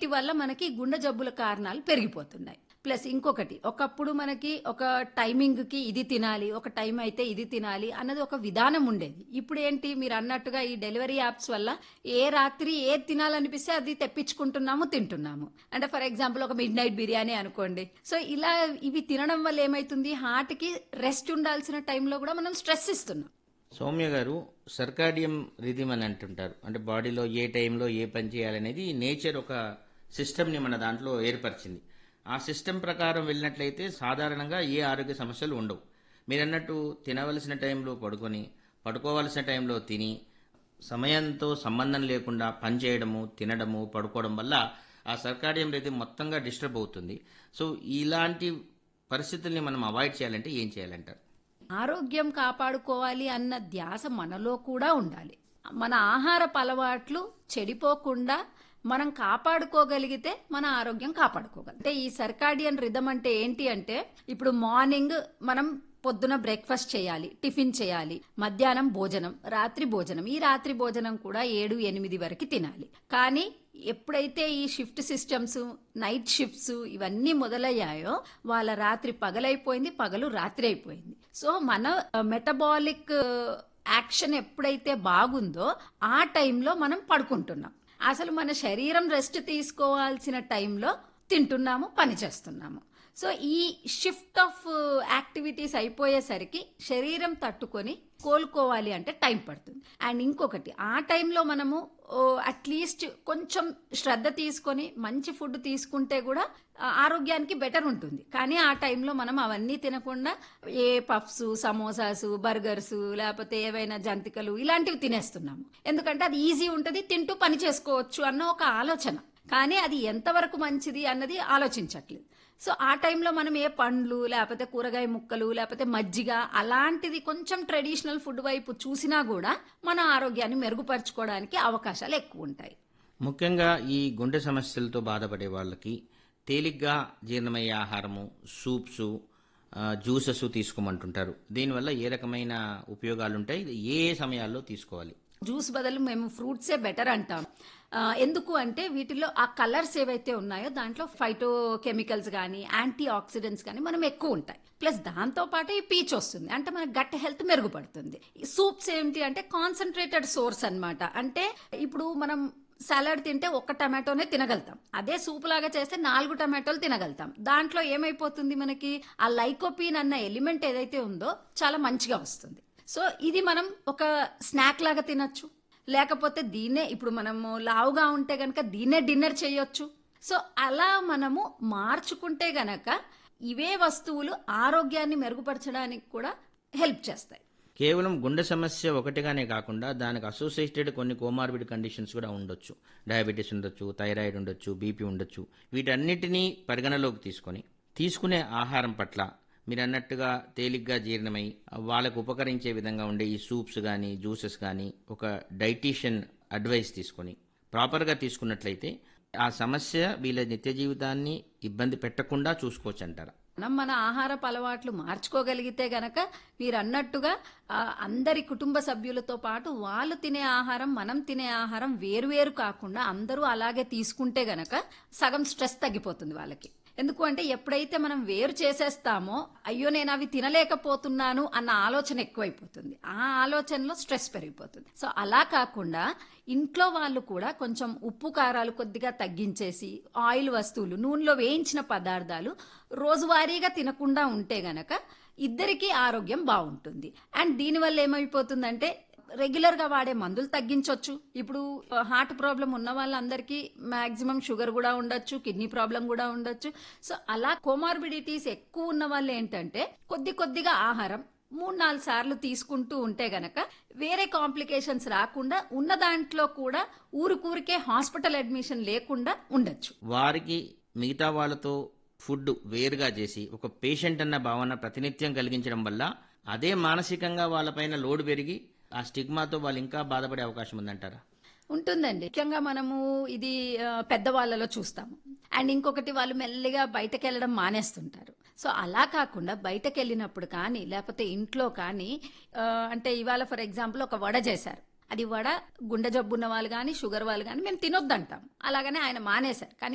వీటి వల్ల మనకి గుండె జబ్బుల కారణాలు పెరిగిపోతున్నాయి ప్లస్ ఇంకొకటి ఒకప్పుడు మనకి ఒక టైమింగ్ కి ఇది తినాలి ఒక టైం అయితే ఇది తినాలి అన్నది ఒక విధానం ఉండేది ఇప్పుడు ఏంటి మీరు అన్నట్టుగా ఈ డెలివరీ యాప్స్ వల్ల ఏ రాత్రి ఏది తినాలనిపిస్తే అది తెప్పించుకుంటున్నాము తింటున్నాము అంటే ఫర్ ఎగ్జాంపుల్ ఒక మిడ్ నైట్ బిర్యానీ అనుకోండి సో ఇలా ఇవి తినడం వల్ల ఏమైతుంది హార్ట్ కి రెస్ట్ ఉండాల్సిన టైంలో కూడా మనం స్ట్రెస్ ఇస్తున్నాం సౌమ్య గారు సర్కాడియం రిథిమ్ అని అంటుంటారు అంటే బాడీలో ఏ టైంలో ఏ పని చేయాలనేది నేచర్ ఒక సిస్టమ్ని మన దాంట్లో ఏర్పరిచింది ఆ సిస్టమ్ ప్రకారం వెళ్ళినట్లయితే సాధారణంగా ఏ ఆరోగ్య సమస్యలు ఉండవు మీరు అన్నట్టు తినవలసిన టైంలో పడుకొని పడుకోవలసిన టైంలో తిని సమయంతో సంబంధం లేకుండా పని చేయడము తినడము పడుకోవడం వల్ల ఆ సర్కాడియం రిథిమ్ మొత్తంగా డిస్టర్బ్ అవుతుంది సో ఇలాంటి పరిస్థితుల్ని మనం అవాయిడ్ చేయాలంటే ఏం చేయాలంటారు ఆరోగ్యం కాపాడుకోవాలి అన్న ధ్యాస మనలో కూడా ఉండాలి మన ఆహారపు అలవాట్లు చెడిపోకుండా మనం కాపాడుకోగలిగితే మన ఆరోగ్యం కాపాడుకోగలం అంటే ఈ సర్కాడియన్ రిధం అంటే ఏంటి అంటే ఇప్పుడు మార్నింగ్ మనం పొద్దున బ్రేక్ఫాస్ట్ చేయాలి టిఫిన్ చేయాలి మధ్యాహ్నం భోజనం రాత్రి భోజనం ఈ రాత్రి భోజనం కూడా ఏడు ఎనిమిది వరకు తినాలి కానీ ఎప్పుడైతే ఈ షిఫ్ట్ సిస్టమ్స్ నైట్ షిఫ్ట్స్ ఇవన్నీ మొదలయ్యాయో వాళ్ళ రాత్రి పగలైపోయింది పగలు రాత్రి అయిపోయింది సో మన మెటబాలిక్ యాక్షన్ ఎప్పుడైతే బాగుందో ఆ టైంలో మనం పడుకుంటున్నాం అసలు మన శరీరం రెస్ట్ తీసుకోవాల్సిన టైంలో తింటున్నాము పని చేస్తున్నాము సో ఈ షిఫ్ట్ ఆఫ్ యాక్టివిటీస్ అయిపోయేసరికి శరీరం తట్టుకొని కోలుకోవాలి అంటే టైం పడుతుంది అండ్ ఇంకొకటి ఆ టైంలో మనము అట్లీస్ట్ కొంచెం శ్రద్ధ తీసుకొని మంచి ఫుడ్ తీసుకుంటే కూడా ఆ, ఆరోగ్యానికి బెటర్ ఉంటుంది కానీ ఆ టైంలో మనం అవన్నీ తినకుండా ఏ పఫ్స్ సమోసాస్ బర్గర్స్ లేకపోతే ఏవైనా జంతికలు ఇలాంటివి తినేస్తున్నాము ఎందుకంటే అది ఈజీ ఉంటుంది తింటూ పని చేసుకోవచ్చు అన్న ఒక ఆలోచన కానీ అది ఎంతవరకు మంచిది అన్నది ఆలోచించట్లేదు సో ఆ టైంలో మనం ఏ పండ్లు లేకపోతే కూరగాయ ముక్కలు లేకపోతే మజ్జిగ అలాంటిది కొంచెం ట్రెడిషనల్ ఫుడ్ వైపు చూసినా కూడా మన ఆరోగ్యాన్ని మెరుగుపరచుకోవడానికి అవకాశాలు ఎక్కువ ఉంటాయి ముఖ్యంగా ఈ గుండె సమస్యలతో బాధపడే వాళ్ళకి తేలిగ్గా జీర్ణమయ్యే ఆహారము సూప్స్ జ్యూసెస్ తీసుకోమంటుంటారు దీనివల్ల ఏ రకమైన ఉపయోగాలు ఉంటాయి ఇది ఏ ఏ సమయాల్లో తీసుకోవాలి జ్యూస్ బదులు మేము ఫ్రూట్సే బెటర్ అంటాం ఆ, ఎందుకు అంటే వీటిలో ఆ కలర్స్ ఏవైతే ఉన్నాయో దాంట్లో ఫైటో కెమికల్స్ కానీ యాంటీ ఆక్సిడెంట్స్ కానీ మనం ఎక్కువ ఉంటాయి ప్లస్ దాంతో పాటు ఈ పీచ్ వస్తుంది అంటే మన గట్ హెల్త్ మెరుగుపడుతుంది సూప్స్ ఏంటి అంటే కాన్సన్ట్రేటెడ్ సోర్స్ అన్నమాట అంటే ఇప్పుడు మనం సలాడ్ తింటే ఒక్క టమాటోనే తినగలుగుతాం అదే సూప్ లాగా చేస్తే నాలుగు టమాటోలు తినగలుగుతాం దాంట్లో ఏమైపోతుంది మనకి ఆ లైకోపీన్ అన్న ఎలిమెంట్ ఏదైతే ఉందో చాలా మంచిగా వస్తుంది సో ఇది మనం ఒక స్నాక్ లాగా తినొచ్చు లేకపోతే దీన్నే ఇప్పుడు మనము లావుగా ఉంటే గనక దీన్నే డిన్నర్ చేయొచ్చు సో అలా మనము మార్చుకుంటే గనక ఇవే వస్తువులు ఆరోగ్యాన్ని మెరుగుపరచడానికి కూడా హెల్ప్ చేస్తాయి కేవలం గుండె సమస్య ఒకటిగానే కాకుండా దానికి అసోసియేటెడ్ కొన్ని కోమార్బిడ్ కండిషన్స్ కూడా ఉండొచ్చు డయాబెటీస్ ఉండొచ్చు థైరాయిడ్ ఉండొచ్చు బీపీ ఉండొచ్చు వీటన్నిటినీ పరిగణలోకి తీసుకొని తీసుకునే ఆహారం పట్ల మీరు అన్నట్టుగా తేలిగ్గా జీర్ణమై వాళ్ళకు ఉపకరించే విధంగా ఉండే ఈ సూప్స్ కానీ జ్యూసెస్ కానీ ఒక డైటీషియన్ అడ్వైస్ తీసుకొని ప్రాపర్గా తీసుకున్నట్లయితే ఆ సమస్య వీళ్ళ నిత్య జీవితాన్ని ఇబ్బంది పెట్టకుండా చూసుకోవచ్చు అంటారా మనం మన ఆహారపు అలవాట్లు మార్చుకోగలిగితే గనక మీరు అన్నట్టుగా ఆ, అందరి కుటుంబ సభ్యులతో పాటు వాళ్ళు తినే ఆహారం మనం తినే ఆహారం వేరువేరు కాకుండా అందరూ అలాగే తీసుకుంటే గనక సగం స్ట్రెస్ తగ్గిపోతుంది వాళ్ళకి ఎందుకు అంటే ఎప్పుడైతే మనం వేరు చేసేస్తామో అయ్యో నేను అవి తినలేకపోతున్నాను అన్న ఆలోచన ఎక్కువైపోతుంది ఆ ఆలోచనలో స్ట్రెస్ పెరిగిపోతుంది సో అలా కాకుండా ఇంట్లో వాళ్ళు కూడా కొంచెం ఉప్పు కారాలు కొద్దిగా తగ్గించేసి ఆయిల్ వస్తువులు నూనెలో వేయించిన పదార్థాలు రోజువారీగా తినకుండా ఉంటే గనక ఇద్దరికీ ఆరోగ్యం బాగుంటుంది అండ్ దీనివల్ల ఏమైపోతుందంటే రెగ్యులర్ గా వాడే మందులు తగ్గించవచ్చు ఇప్పుడు హార్ట్ ప్రాబ్లం ఉన్న వాళ్ళందరికీ మాక్సిమం షుగర్ కూడా ఉండొచ్చు కిడ్నీ ప్రాబ్లం కూడా ఉండొచ్చు సో అలా కోమార్బిడిటీస్ ఎక్కువ ఉన్న వాళ్ళు ఏంటంటే కొద్ది కొద్దిగా ఆహారం మూడు నాలుగు సార్లు తీసుకుంటూ ఉంటే గనక వేరే కాంప్లికేషన్స్ రాకుండా ఉన్న దాంట్లో కూడా ఊరికూరికే హాస్పిటల్ అడ్మిషన్ లేకుండా ఉండొచ్చు వారికి మిగతా వాళ్ళతో ఫుడ్ వేరుగా చేసి ఒక పేషెంట్ అన్న భావన ప్రతినిత్యం కలిగించడం వల్ల అదే మానసికంగా వాళ్ళపైన లోడ్ పెరిగి ఆ స్టిగ్మాతో వాళ్ళు ఇంకా బాధపడే అవకాశం ఉందంటారా ఉంటుందండి ముఖ్యంగా మనము ఇది ఆ, పెద్దవాళ్ళలో చూస్తాము అండ్ ఇంకొకటి వాళ్ళు మెల్లిగా బయటకు వెళ్ళడం మానేస్తుంటారు సో అలా కాకుండా బయటకు వెళ్ళినప్పుడు కానీ లేకపోతే ఇంట్లో కానీ ఆ, అంటే ఇవాళ ఫర్ ఎగ్జాంపుల్ ఒక వడ చేశారు అది వడ గుండె జబ్బు ఉన్న వాళ్ళు కానీ షుగర్ వాళ్ళు కానీ మేము తినొద్దంటాం అలాగనే ఆయన మానేశారు కానీ